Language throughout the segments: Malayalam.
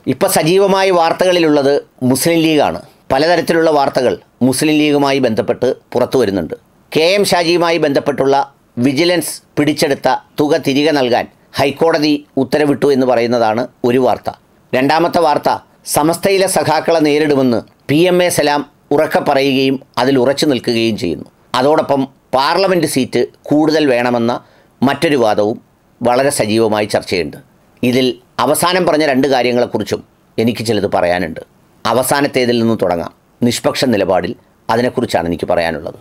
ഇപ്പോൾ സജീവമായ വാർത്തകളിലുള്ളത് മുസ്ലിം ലീഗാണ് പലതരത്തിലുള്ള വാർത്തകൾ മുസ്ലിം ലീഗുമായി ബന്ധപ്പെട്ട് പുറത്തു വരുന്നുണ്ട് കെ എം ഷാജിയുമായി ബന്ധപ്പെട്ടുള്ള വിജിലൻസ് പിടിച്ചെടുത്ത തുക തിരികെ നൽകാൻ ഹൈക്കോടതി ഉത്തരവിട്ടു എന്ന് പറയുന്നതാണ് ഒരു വാർത്ത രണ്ടാമത്തെ വാർത്ത സമസ്തയിലെ സഖാക്കളെ നേരിടുമെന്ന് പി എം എ സലാം ഉറക്കെ പറയുകയും അതിൽ ഉറച്ചു നിൽക്കുകയും ചെയ്യുന്നു അതോടൊപ്പം പാർലമെൻറ്റ് സീറ്റ് കൂടുതൽ വേണമെന്ന മറ്റൊരു വാദവും വളരെ സജീവമായി ചർച്ചയുണ്ട് ഇതിൽ അവസാനം പറഞ്ഞ രണ്ട് കാര്യങ്ങളെക്കുറിച്ചും എനിക്ക് ചിലത് പറയാനുണ്ട് അവസാനത്തേതിൽ നിന്ന് തുടങ്ങാം നിഷ്പക്ഷ നിലപാടിൽ അതിനെക്കുറിച്ചാണ് എനിക്ക് പറയാനുള്ളത്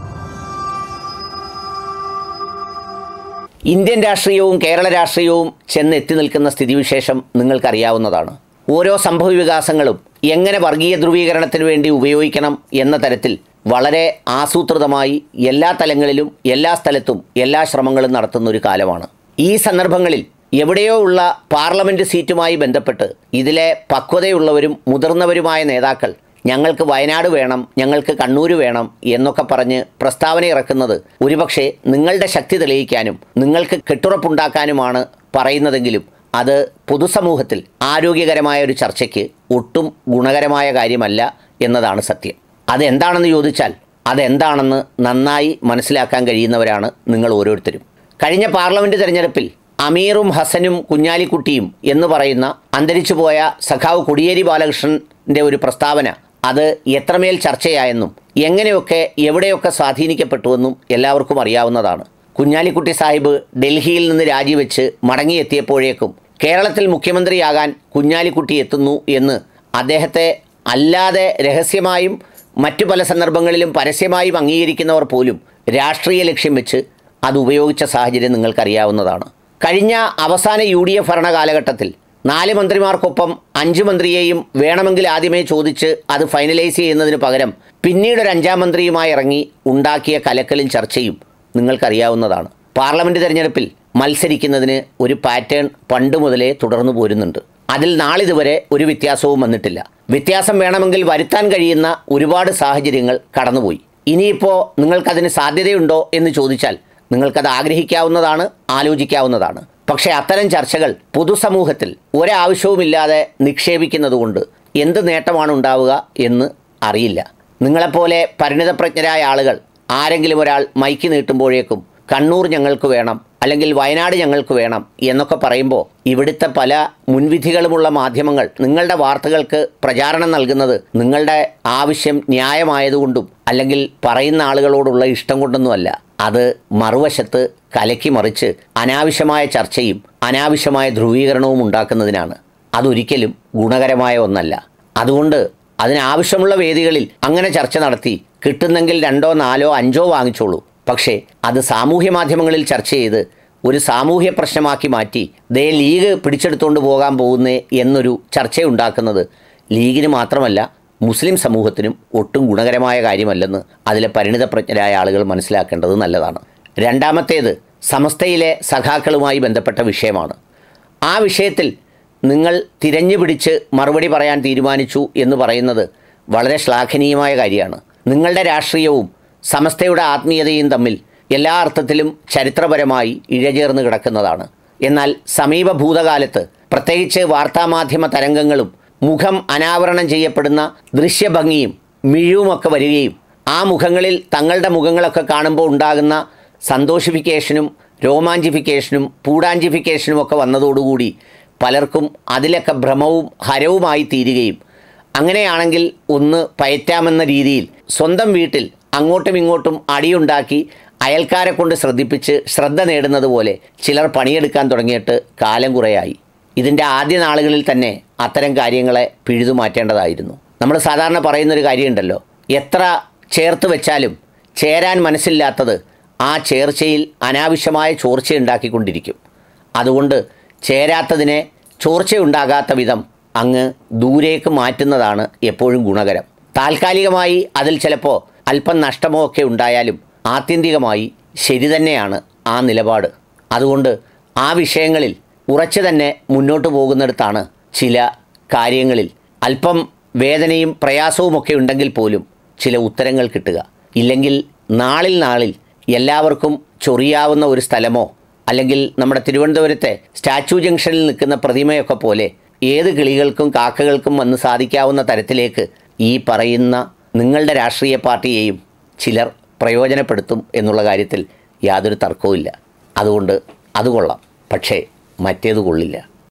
ഇന്ത്യൻ രാഷ്ട്രീയവും കേരള രാഷ്ട്രീയവും ചെന്ന് എത്തി നിൽക്കുന്ന സ്ഥിതിവിശേഷം നിങ്ങൾക്കറിയാവുന്നതാണ് ഓരോ സംഭവ വികാസങ്ങളും എങ്ങനെ വർഗീയ ധ്രുവീകരണത്തിന് വേണ്ടി ഉപയോഗിക്കണം എന്ന തരത്തിൽ വളരെ ആസൂത്രിതമായി എല്ലാ തലങ്ങളിലും എല്ലാ സ്ഥലത്തും എല്ലാ ശ്രമങ്ങളും നടത്തുന്ന ഒരു കാലമാണ് ഈ സന്ദർഭങ്ങളിൽ എവിടെയോ ഉള്ള പാർലമെൻറ്റ് സീറ്റുമായി ബന്ധപ്പെട്ട് ഇതിലെ പക്വതയുള്ളവരും മുതിർന്നവരുമായ നേതാക്കൾ ഞങ്ങൾക്ക് വയനാട് വേണം ഞങ്ങൾക്ക് കണ്ണൂർ വേണം എന്നൊക്കെ പറഞ്ഞ് പ്രസ്താവന ഇറക്കുന്നത് ഒരുപക്ഷെ നിങ്ങളുടെ ശക്തി തെളിയിക്കാനും നിങ്ങൾക്ക് കെട്ടുറപ്പുണ്ടാക്കാനുമാണ് പറയുന്നതെങ്കിലും അത് പൊതുസമൂഹത്തിൽ ആരോഗ്യകരമായ ഒരു ചർച്ചയ്ക്ക് ഒട്ടും ഗുണകരമായ കാര്യമല്ല എന്നതാണ് സത്യം അതെന്താണെന്ന് ചോദിച്ചാൽ അതെന്താണെന്ന് നന്നായി മനസ്സിലാക്കാൻ കഴിയുന്നവരാണ് നിങ്ങൾ ഓരോരുത്തരും കഴിഞ്ഞ പാർലമെൻറ്റ് തെരഞ്ഞെടുപ്പിൽ അമീറും ഹസനും കുഞ്ഞാലിക്കുട്ടിയും എന്ന് പറയുന്ന അന്തരിച്ചുപോയ സഖാവ് കൊടിയേരി ബാലകൃഷ്ണൻ്റെ ഒരു പ്രസ്താവന അത് എത്രമേൽ ചർച്ചയായെന്നും എങ്ങനെയൊക്കെ എവിടെയൊക്കെ സ്വാധീനിക്കപ്പെട്ടുവെന്നും എല്ലാവർക്കും അറിയാവുന്നതാണ് കുഞ്ഞാലിക്കുട്ടി സാഹിബ് ഡൽഹിയിൽ നിന്ന് രാജിവെച്ച് മടങ്ങിയെത്തിയപ്പോഴേക്കും കേരളത്തിൽ മുഖ്യമന്ത്രിയാകാൻ കുഞ്ഞാലിക്കുട്ടി എത്തുന്നു എന്ന് അദ്ദേഹത്തെ അല്ലാതെ രഹസ്യമായും മറ്റു പല സന്ദർഭങ്ങളിലും പരസ്യമായും അംഗീകരിക്കുന്നവർ പോലും രാഷ്ട്രീയ ലക്ഷ്യം വെച്ച് അത് ഉപയോഗിച്ച സാഹചര്യം നിങ്ങൾക്കറിയാവുന്നതാണ് കഴിഞ്ഞ അവസാന യു ഡി എഫ് ഭരണ കാലഘട്ടത്തിൽ നാല് മന്ത്രിമാർക്കൊപ്പം അഞ്ച് മന്ത്രിയെയും വേണമെങ്കിൽ ആദ്യമേ ചോദിച്ച് അത് ഫൈനലൈസ് ചെയ്യുന്നതിന് പകരം പിന്നീട് ഒരു അഞ്ചാം മന്ത്രിയുമായി ഇറങ്ങി ഉണ്ടാക്കിയ കലക്കലും ചർച്ചയും നിങ്ങൾക്കറിയാവുന്നതാണ് പാർലമെൻറ്റ് തെരഞ്ഞെടുപ്പിൽ മത്സരിക്കുന്നതിന് ഒരു പാറ്റേൺ പണ്ട് മുതലേ തുടർന്നു പോരുന്നുണ്ട് അതിൽ നാളിതുവരെ ഒരു വ്യത്യാസവും വന്നിട്ടില്ല വ്യത്യാസം വേണമെങ്കിൽ വരുത്താൻ കഴിയുന്ന ഒരുപാട് സാഹചര്യങ്ങൾ കടന്നുപോയി ഇനിയിപ്പോൾ നിങ്ങൾക്കതിന് സാധ്യതയുണ്ടോ എന്ന് ചോദിച്ചാൽ നിങ്ങൾക്കത് ആഗ്രഹിക്കാവുന്നതാണ് ആലോചിക്കാവുന്നതാണ് പക്ഷേ അത്തരം ചർച്ചകൾ പൊതുസമൂഹത്തിൽ ഒരാവശ്യവുമില്ലാതെ നിക്ഷേപിക്കുന്നതുകൊണ്ട് എന്ത് നേട്ടമാണ് ഉണ്ടാവുക എന്ന് അറിയില്ല നിങ്ങളെപ്പോലെ പരിണിതപ്രജ്ഞരായ ആളുകൾ ആരെങ്കിലും ഒരാൾ മൈക്ക് നീട്ടുമ്പോഴേക്കും കണ്ണൂർ ഞങ്ങൾക്ക് വേണം അല്ലെങ്കിൽ വയനാട് ഞങ്ങൾക്ക് വേണം എന്നൊക്കെ പറയുമ്പോൾ ഇവിടുത്തെ പല മുൻവിധികളുമുള്ള മാധ്യമങ്ങൾ നിങ്ങളുടെ വാർത്തകൾക്ക് പ്രചാരണം നൽകുന്നത് നിങ്ങളുടെ ആവശ്യം ന്യായമായതുകൊണ്ടും അല്ലെങ്കിൽ പറയുന്ന ആളുകളോടുള്ള ഇഷ്ടം കൊണ്ടൊന്നുമല്ല അത് മറുവശത്ത് കലക്കി മറിച്ച് അനാവശ്യമായ ചർച്ചയും അനാവശ്യമായ ധ്രുവീകരണവും ഉണ്ടാക്കുന്നതിനാണ് അതൊരിക്കലും ഗുണകരമായ ഒന്നല്ല അതുകൊണ്ട് അതിനാവശ്യമുള്ള വേദികളിൽ അങ്ങനെ ചർച്ച നടത്തി കിട്ടുന്നെങ്കിൽ രണ്ടോ നാലോ അഞ്ചോ വാങ്ങിച്ചോളൂ പക്ഷേ അത് സാമൂഹ്യ മാധ്യമങ്ങളിൽ ചർച്ച ചെയ്ത് ഒരു സാമൂഹ്യ പ്രശ്നമാക്കി മാറ്റി ദേ ലീഗ് പിടിച്ചെടുത്തുകൊണ്ട് പോകാൻ പോകുന്നേ എന്നൊരു ചർച്ചയുണ്ടാക്കുന്നത് ലീഗിന് മാത്രമല്ല മുസ്ലിം സമൂഹത്തിനും ഒട്ടും ഗുണകരമായ കാര്യമല്ലെന്ന് അതിലെ പരിണിതപ്രജ്ഞരായ ആളുകൾ മനസ്സിലാക്കേണ്ടത് നല്ലതാണ് രണ്ടാമത്തേത് സമസ്തയിലെ സഖാക്കളുമായി ബന്ധപ്പെട്ട വിഷയമാണ് ആ വിഷയത്തിൽ നിങ്ങൾ തിരഞ്ഞു പിടിച്ച് മറുപടി പറയാൻ തീരുമാനിച്ചു എന്ന് പറയുന്നത് വളരെ ശ്ലാഘനീയമായ കാര്യമാണ് നിങ്ങളുടെ രാഷ്ട്രീയവും സമസ്തയുടെ ആത്മീയതയും തമ്മിൽ എല്ലാ അർത്ഥത്തിലും ചരിത്രപരമായി ഇഴചേർന്ന് കിടക്കുന്നതാണ് എന്നാൽ സമീപ ഭൂതകാലത്ത് പ്രത്യേകിച്ച് വാർത്താമാധ്യമ തരംഗങ്ങളും മുഖം അനാവരണം ചെയ്യപ്പെടുന്ന ദൃശ്യഭംഗിയും മിഴിവുമൊക്കെ വരികയും ആ മുഖങ്ങളിൽ തങ്ങളുടെ മുഖങ്ങളൊക്കെ കാണുമ്പോൾ ഉണ്ടാകുന്ന സന്തോഷിഫിക്കേഷനും രോമാഞ്ചിഫിക്കേഷനും പൂടാഞ്ചിഫിക്കേഷനും ഒക്കെ വന്നതോടുകൂടി പലർക്കും അതിലൊക്കെ ഭ്രമവും ഹരവുമായി തീരുകയും അങ്ങനെയാണെങ്കിൽ ഒന്ന് പയറ്റാമെന്ന രീതിയിൽ സ്വന്തം വീട്ടിൽ അങ്ങോട്ടും ഇങ്ങോട്ടും അടിയുണ്ടാക്കി അയൽക്കാരെ കൊണ്ട് ശ്രദ്ധിപ്പിച്ച് ശ്രദ്ധ നേടുന്നത് പോലെ ചിലർ പണിയെടുക്കാൻ തുടങ്ങിയിട്ട് കാലം കുറയായി ഇതിൻ്റെ ആദ്യ നാളുകളിൽ തന്നെ അത്തരം കാര്യങ്ങളെ പിഴുതു മാറ്റേണ്ടതായിരുന്നു നമ്മൾ സാധാരണ പറയുന്നൊരു കാര്യമുണ്ടല്ലോ എത്ര ചേർത്ത് വെച്ചാലും ചേരാൻ മനസ്സില്ലാത്തത് ആ ചേർച്ചയിൽ അനാവശ്യമായ ചോർച്ചയുണ്ടാക്കിക്കൊണ്ടിരിക്കും അതുകൊണ്ട് ചേരാത്തതിനെ ചോർച്ചയുണ്ടാകാത്ത വിധം അങ്ങ് ദൂരേക്ക് മാറ്റുന്നതാണ് എപ്പോഴും ഗുണകരം താൽക്കാലികമായി അതിൽ ചിലപ്പോൾ അല്പം നഷ്ടമോ ഒക്കെ ഉണ്ടായാലും ആത്യന്തികമായി ശരി തന്നെയാണ് ആ നിലപാട് അതുകൊണ്ട് ആ വിഷയങ്ങളിൽ ഉറച്ചു തന്നെ മുന്നോട്ട് പോകുന്നിടത്താണ് ചില കാര്യങ്ങളിൽ അല്പം വേദനയും പ്രയാസവുമൊക്കെ ഉണ്ടെങ്കിൽ പോലും ചില ഉത്തരങ്ങൾ കിട്ടുക ഇല്ലെങ്കിൽ നാളിൽ നാളിൽ എല്ലാവർക്കും ചൊറിയാവുന്ന ഒരു സ്ഥലമോ അല്ലെങ്കിൽ നമ്മുടെ തിരുവനന്തപുരത്തെ സ്റ്റാച്യു ജംഗ്ഷനിൽ നിൽക്കുന്ന പ്രതിമയൊക്കെ പോലെ ഏത് കിളികൾക്കും കാക്കകൾക്കും വന്ന് സാധിക്കാവുന്ന തരത്തിലേക്ക് ഈ പറയുന്ന നിങ്ങളുടെ രാഷ്ട്രീയ പാർട്ടിയെയും ചിലർ പ്രയോജനപ്പെടുത്തും എന്നുള്ള കാര്യത്തിൽ യാതൊരു തർക്കവുമില്ല അതുകൊണ്ട് അത് കൊള്ളാം പക്ഷേ മറ്റേത് കൊള്ളില്ല